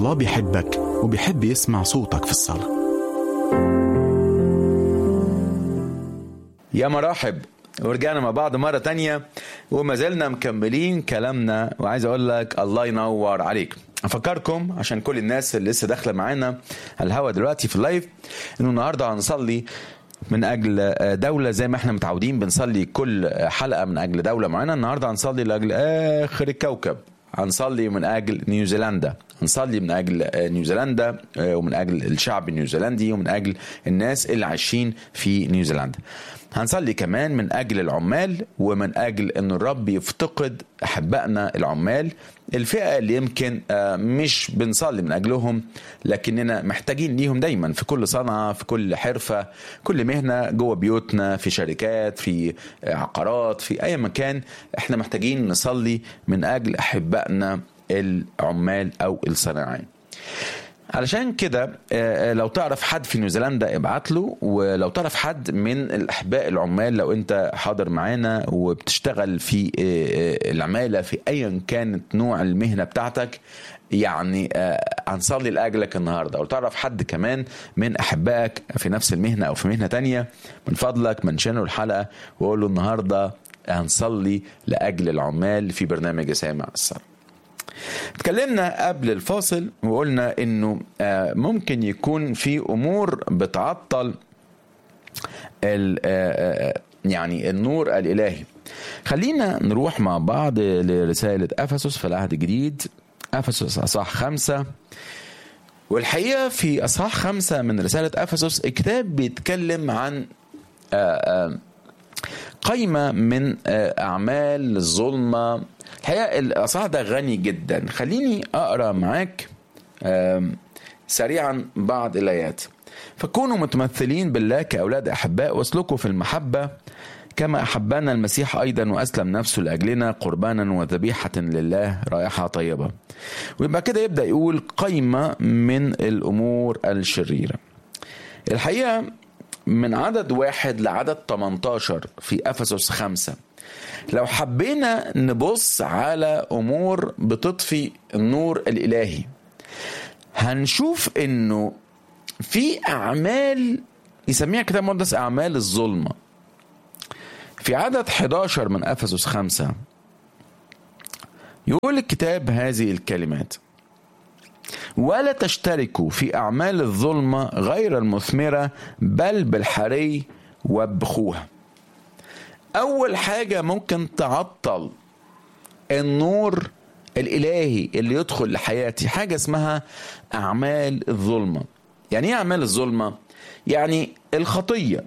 الله بيحبك وبيحب يسمع صوتك في الصلاة يا مرحب ورجعنا مع بعض مرة تانية وما زلنا مكملين كلامنا وعايز أقول لك الله ينور عليك أفكركم عشان كل الناس اللي لسه داخلة معانا على الهوا دلوقتي في اللايف إنه النهاردة هنصلي من أجل دولة زي ما احنا متعودين بنصلي كل حلقة من أجل دولة معينة النهاردة هنصلي لأجل آخر الكوكب هنصلي من اجل نيوزيلندا هنصلي من اجل نيوزيلندا ومن اجل الشعب النيوزيلندي ومن اجل الناس اللي عايشين في نيوزيلندا هنصلي كمان من اجل العمال ومن اجل ان الرب يفتقد احبائنا العمال الفئه اللي يمكن مش بنصلي من اجلهم لكننا محتاجين ليهم دايما في كل صنعه في كل حرفه كل مهنه جوه بيوتنا في شركات في عقارات في اي مكان احنا محتاجين نصلي من اجل احبائنا العمال او الصناعيين علشان كده لو تعرف حد في نيوزيلندا ابعت له ولو تعرف حد من الاحباء العمال لو انت حاضر معانا وبتشتغل في العماله في ايا كانت نوع المهنه بتاعتك يعني هنصلي لاجلك النهارده او تعرف حد كمان من احبائك في نفس المهنه او في مهنه تانية من فضلك منشنه الحلقه وقول له النهارده هنصلي لاجل العمال في برنامج سامع الصلاه اتكلمنا قبل الفاصل وقلنا انه ممكن يكون في امور بتعطل يعني النور الالهي خلينا نروح مع بعض لرسالة أفسس في العهد الجديد أفسس أصحاح خمسة والحقيقة في أصحاح خمسة من رسالة أفسس الكتاب بيتكلم عن قائمة من أعمال الظلمة الحقيقة الأصحاح ده غني جدا خليني أقرأ معاك سريعا بعض الآيات فكونوا متمثلين بالله كأولاد أحباء واسلكوا في المحبة كما أحبنا المسيح أيضا وأسلم نفسه لأجلنا قربانا وذبيحة لله رائحة طيبة ويبقى كده يبدأ يقول قيمة من الأمور الشريرة الحقيقة من عدد واحد لعدد 18 في أفسس خمسة لو حبينا نبص على أمور بتطفي النور الإلهي هنشوف إنه في أعمال يسميها كتاب مقدس أعمال الظلمة في عدد 11 من أفسس خمسة يقول الكتاب هذه الكلمات ولا تشتركوا في أعمال الظلمة غير المثمرة بل بالحري وابخوها أول حاجة ممكن تعطل النور الإلهي اللي يدخل لحياتي حاجة اسمها أعمال الظلمة يعني إيه أعمال الظلمة؟ يعني الخطية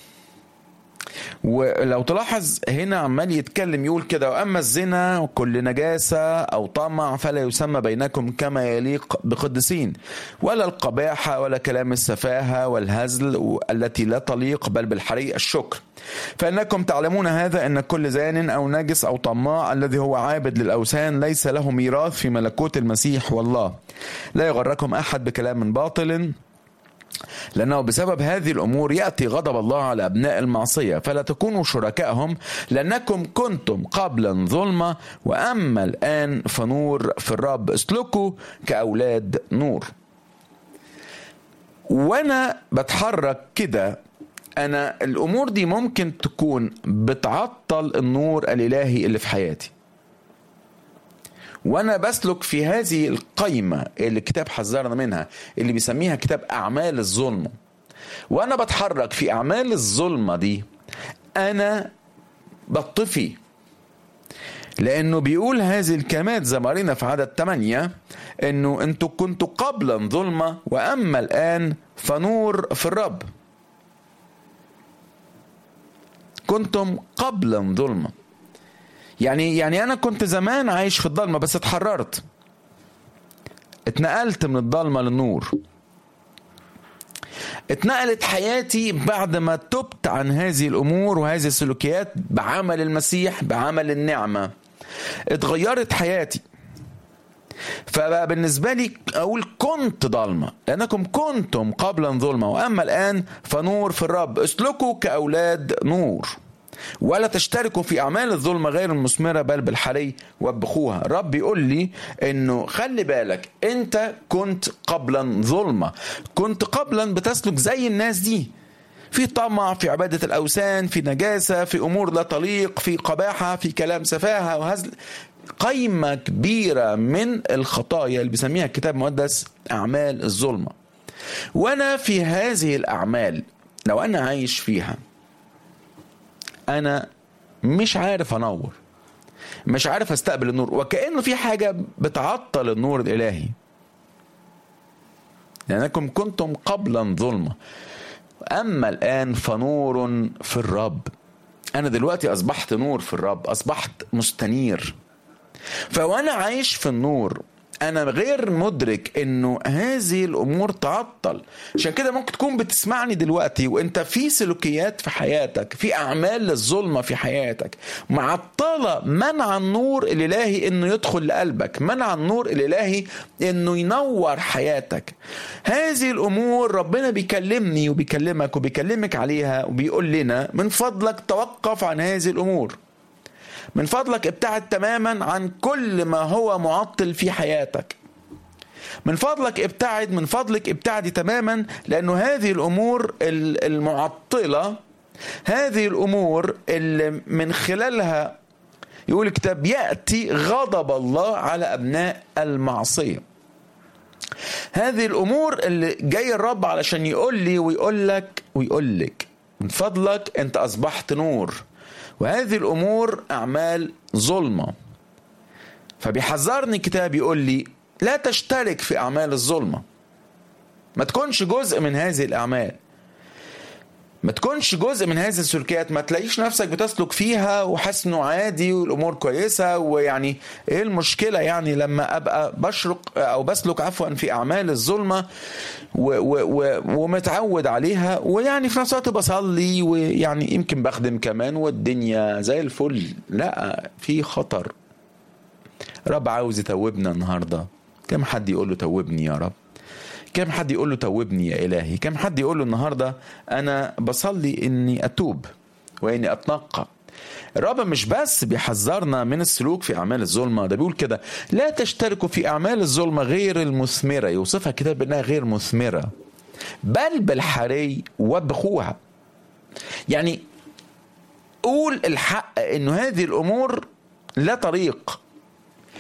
ولو تلاحظ هنا عمال يتكلم يقول كده واما الزنا وكل نجاسه او طمع فلا يسمى بينكم كما يليق بقدسين ولا القباحه ولا كلام السفاهه والهزل التي لا تليق بل بالحري الشكر فانكم تعلمون هذا ان كل زان او نجس او طماع الذي هو عابد للاوثان ليس له ميراث في ملكوت المسيح والله لا يغركم احد بكلام باطل لأنه بسبب هذه الأمور يأتي غضب الله على أبناء المعصية فلا تكونوا شركائهم لأنكم كنتم قبلا ظلمة وأما الآن فنور في الرب اسلكوا كأولاد نور وأنا بتحرك كده أنا الأمور دي ممكن تكون بتعطل النور الإلهي اللي في حياتي وانا بسلك في هذه القيمه اللي الكتاب حذرنا منها اللي بيسميها كتاب اعمال الظلمه وانا بتحرك في اعمال الظلمه دي انا بطفي لانه بيقول هذه الكلمات زي ما قرينا في عدد 8 انه انتوا كنتوا قبلا ظلمه واما الان فنور في الرب كنتم قبلا ظلمه يعني يعني انا كنت زمان عايش في الضلمه بس اتحررت اتنقلت من الضلمه للنور اتنقلت حياتي بعد ما تبت عن هذه الامور وهذه السلوكيات بعمل المسيح بعمل النعمه اتغيرت حياتي فبقى بالنسبة لي أقول كنت ضلمة لأنكم كنتم قبلا ظلمة وأما الآن فنور في الرب اسلكوا كأولاد نور ولا تشتركوا في اعمال الظلمه غير المثمره بل بالحري وبخوها رب يقول لي انه خلي بالك انت كنت قبلا ظلمه كنت قبلا بتسلك زي الناس دي في طمع في عبادة الأوثان في نجاسة في أمور لا تليق في قباحة في كلام سفاهة وهزل قيمة كبيرة من الخطايا اللي بيسميها الكتاب المقدس أعمال الظلمة وأنا في هذه الأعمال لو أنا عايش فيها أنا مش عارف أنور مش عارف استقبل النور وكأنه في حاجة بتعطل النور الإلهي لأنكم كنتم قبلا ظلمة أما الآن فنور في الرب أنا دلوقتي أصبحت نور في الرب أصبحت مستنير فوأنا عايش في النور أنا غير مدرك إنه هذه الأمور تعطل عشان كده ممكن تكون بتسمعني دلوقتي وأنت في سلوكيات في حياتك في أعمال للظلمة في حياتك معطلة منع النور الإلهي إنه يدخل لقلبك منع النور الإلهي إنه ينور حياتك هذه الأمور ربنا بيكلمني وبيكلمك وبيكلمك عليها وبيقول لنا من فضلك توقف عن هذه الأمور من فضلك ابتعد تماما عن كل ما هو معطل في حياتك من فضلك ابتعد من فضلك ابتعدي تماما لأنه هذه الأمور المعطلة هذه الأمور اللي من خلالها يقول الكتاب يأتي غضب الله على أبناء المعصية هذه الأمور اللي جاي الرب علشان يقول لي ويقول لك ويقول لك من فضلك أنت أصبحت نور وهذه الامور اعمال ظلمه فبيحذرني الكتاب يقول لي لا تشترك في اعمال الظلمه ما تكونش جزء من هذه الاعمال ما تكونش جزء من هذه السلوكيات ما تلاقيش نفسك بتسلك فيها وحاسس انه عادي والامور كويسه ويعني ايه المشكله يعني لما ابقى بشرق او بسلك عفوا في اعمال الظلمه و و و ومتعود عليها ويعني في نفس الوقت بصلي ويعني يمكن بخدم كمان والدنيا زي الفل لا في خطر رب عاوز يتوبنا النهارده كم حد يقول له توبني يا رب كم حد يقول له توبني يا إلهي كم حد يقول له النهاردة أنا بصلي إني أتوب وإني أتنقى الرب مش بس بيحذرنا من السلوك في أعمال الظلمة ده بيقول كده لا تشتركوا في أعمال الظلمة غير المثمرة يوصفها الكتاب بأنها غير مثمرة بل بالحري وبخوها يعني قول الحق إنه هذه الأمور لا طريق